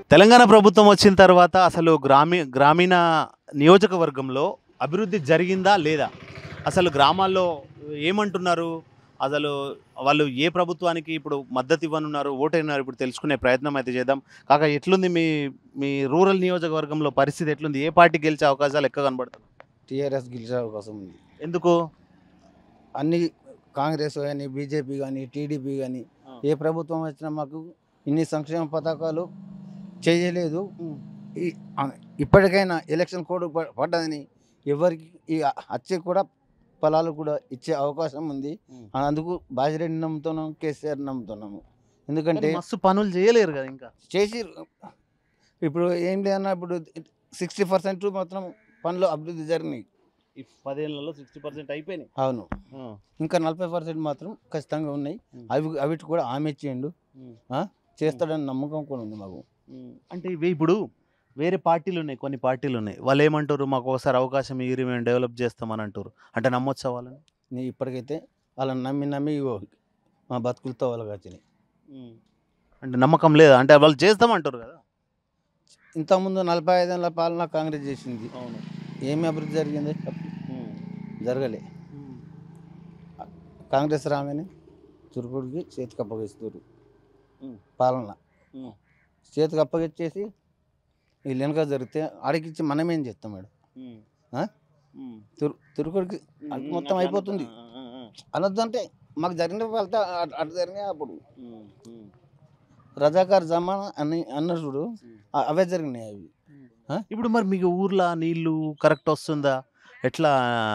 తెలంగాణ ప్రభుత్వం వచ్చిన తర్వాత అసలు గ్రామీ గ్రామీణ నియోజకవర్గంలో అభివృద్ధి జరిగిందా లేదా అసలు గ్రామాల్లో ఏమంటున్నారు అసలు వాళ్ళు ఏ ప్రభుత్వానికి ఇప్పుడు మద్దతు ఇవ్వనున్నారు ఓటైనారు ఇప్పుడు తెలుసుకునే ప్రయత్నం అయితే చేద్దాం కాక ఎట్లుంది మీ మీ రూరల్ నియోజకవర్గంలో పరిస్థితి ఎట్లుంది ఏ పార్టీ గెలిచే అవకాశాలు ఎక్కువ కనబడుతుంది టీఆర్ఎస్ గెలిచే అవకాశం ఉంది ఎందుకు అన్ని కాంగ్రెస్ కానీ బీజేపీ కానీ టీడీపీ కానీ ఏ ప్రభుత్వం వచ్చినా మాకు ఇన్ని సంక్షేమ పథకాలు చేయలేదు ఈ- ఆ- ఇప్పటికైనా ఎలక్షన్ కోడ్ ప- పడ్డదని ఎవరికి ఈ వచ్చే కూడా ఫలాలు కూడా ఇచ్చే అవకాశం ఉంది ఉం. అందుకు బాజిరెడ్డి నమ్ముతున్నాం కేసీఆర్ నమ్ముతున్నాము ఎందుకంటే కానీ మస్తు పనులు చేయలేరు కదా ఇంకా చేసి ఇప్పుడు ఏం లేదన్నా ఇప్పుడు సిక్స్టీ పర్సెంట్ మాత్రం పనులు అభివృద్ధి జరిగినాయి ఈ పదేళ్లలో సిక్స్టీ పర్సెంట్ అయిపోయినాయి అవును ఇంకా నలభై పర్సెంట్ మాత్రం ఖచ్చితంగా ఉన్నాయి ఉం. అవి అవిటి కూడా ఆమె చేయండు ఉం. చేస్తాడని నమ్మకం కూడా ఉంది మాకు ఉమ్, అంటే ఇవి ఇప్పుడు వేరే పార్టీలు ఉన్నాయి కొన్ని పార్టీలు ఉన్నాయి వాళ్ళు ఏమంటారు మాకు ఒకసారి అవకాశం ఇయ్యి మేము డెవలప్ చేస్తామని అంటారు అంటే నమ్మొచ్చా వాళ్ళని నీ ఇప్పటికైతే వాళ్ళని నమ్మి నమ్మి ఇగో మా బతుకులతో వాళ్ళకి వచ్చినాయి అంటే నమ్మకం లేదా అంటే వాళ్ళు చేస్తామంటారు కదా ఇంతకుముందు నలభై ఐదేళ్ళ పాలన కాంగ్రెస్ చేసింది అవును ఏమి అభివృద్ధి జరిగింది జరగలే కాంగ్రెస్ రాగానే తురుకుడికి చేతికి అప్పగిస్తారు ఉం. పాలన చేతికి అప్పగిచ్చేసి వీళ్ళు వెనక జరిగితే ఆడికిచ్చి మనమేం చేస్తాం మేడం ఆ? తురు తురుకుడికి అది మొత్తం అయిపోతుంది. అనొద్దంటే మాకు జరిగిన వెళ్తే అటు- అటు జరిగినాయి అప్పుడు రజాకార్ జమానా అని అన్నారు చూడు ఆ- అవే జరిగినాయి అవి ఇప్పుడు మరి మీకు ఊర్లో నీళ్లు కరెక్ట్ వస్తుందా ఎట్లా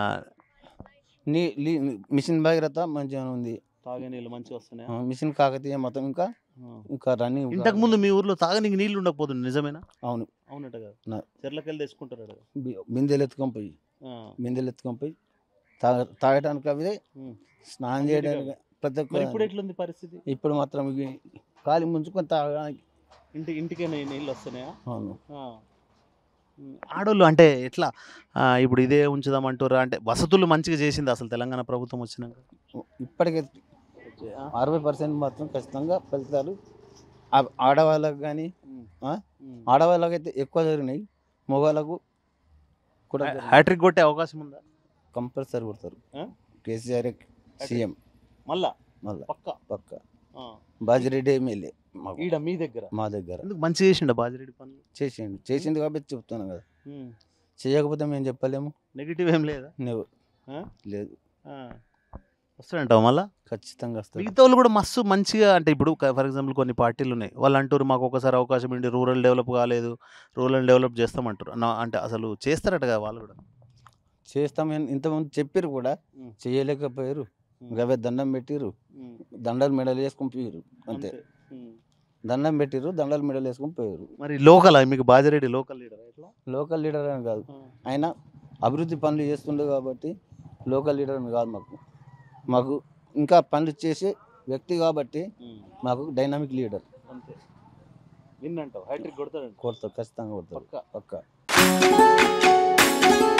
నీ లీ- మిషన్ భగీరథ మంచిగా ఉంది తాగే నీళ్ళు మంచిగా వస్తున్నాయి ఆ, మిషన్ కాకతీయ మొత్తం ఇంకా ఇంకా రన్నింగ్ ఇంతకు ముందు మీ ఊర్లో తాగనీకి నీళ్లు ఉండకపోతుంది నిజమేనా అవును అవునట కదా నా- చెర్లకెళ్ళి తెచ్చుకుంటారు కదా బి- బిందెలు ఎత్తుకొని పోయి ఆ. బిందెలు ఎత్తుకొని పోయి తాగ తాగడానికి అవి ఉం. స్నానం అన్నిటికీ చేయడానికి ప్రతి ఒక్క మరి ఇప్పుడు ఎట్లుంది పరిస్థితి ఇప్పుడు మాత్రం ఇవి కాలి ముంచుకొని తాగడానికి ఇంటి ఇంటికే నీ- నీళ్ళు వస్తున్నాయా అవును ఆ. ఉమ్, ఆడోళ్ళు అంటే ఎట్లా ఆ, ఇప్పుడు ఇదే ఉంచుదామంటారా అంటే వసతులు మంచిగా చేసింది అసలు తెలంగాణ ప్రభుత్వం వచ్చినాక ఇప్పటికే అరవై పర్సెంట్ మాత్రం ఖచ్చితంగా ఫలితాలు ఆ- ఆడవాళ్ళకి కానీ ఆడవాళ్ళకి అయితే ఎక్కువ జరిగినాయి మగవాళ్ళకు కూడా హ్యాట్రిక్ కొట్టే అవకాశం ఉందా కంపల్సరీ కొడతారు ఆ? కేసీఆర్ సీఎం మళ్ళా మళ్ళా పక్క పక్క బాజిరెడ్డి ఎమ్మెల్యే మాకు ఈడ మీ దగ్గర మా దగ్గర ఎందుకు మంచిగా చేసిండ బాజిరెడ్డి పనులు చేసిండు చేసిండు కాబట్టి చెప్తున్నాను కదా చేయకపోతే మేము చెప్పలేము నెగిటివ్ ఏం లేదా నువ్వు ఆ? లేదు వస్తాడంటావు మళ్ళా ఖచ్చితంగా వస్తుంది మిగతా వాళ్ళు కూడా మస్తు మంచిగా అంటే ఇప్పుడు ఫర్ ఎగ్జాంపుల్ కొన్ని పార్టీలు ఉన్నాయి వాళ్ళు అంటారు మాకు ఒకసారి అవకాశం ఏంటి రూరల్ డెవలప్ కాలేదు రూరల్ డెవలప్ చేస్తామంటారు నా- అంటే అసలు చేస్తారట కదా వాళ్ళు కూడా చేస్తామని ఇంతకుముందు చెప్పారు కూడా ఉం. చేయలేకపోయారు గవే దండం పెట్టిరు దండలు మెడలు వేసుకొని పోయారు అంతే దండం పెట్టిరు దండలు మెడలు వేసుకొని పోయారు మరి లోకల్ మీకు బాజిరెడ్డి లోకల్ లీడర్ ఎట్లా లోకల్ లీడర్ అని కాదు ఆయన అభివృద్ధి పనులు చేస్తుండే కాబట్టి లోకల్ లీడర్ అని కాదు మాకు మాకు ఇంకా పనులు చేసే వ్యక్తి కాబట్టి మాకు డైనామిక్ లీడర్ అంతే విన్ అంటావు హ్యాట్రిక్ కొడతాడు కొడతారు ఖచ్చితంగా కొడతారు పక్క పక్క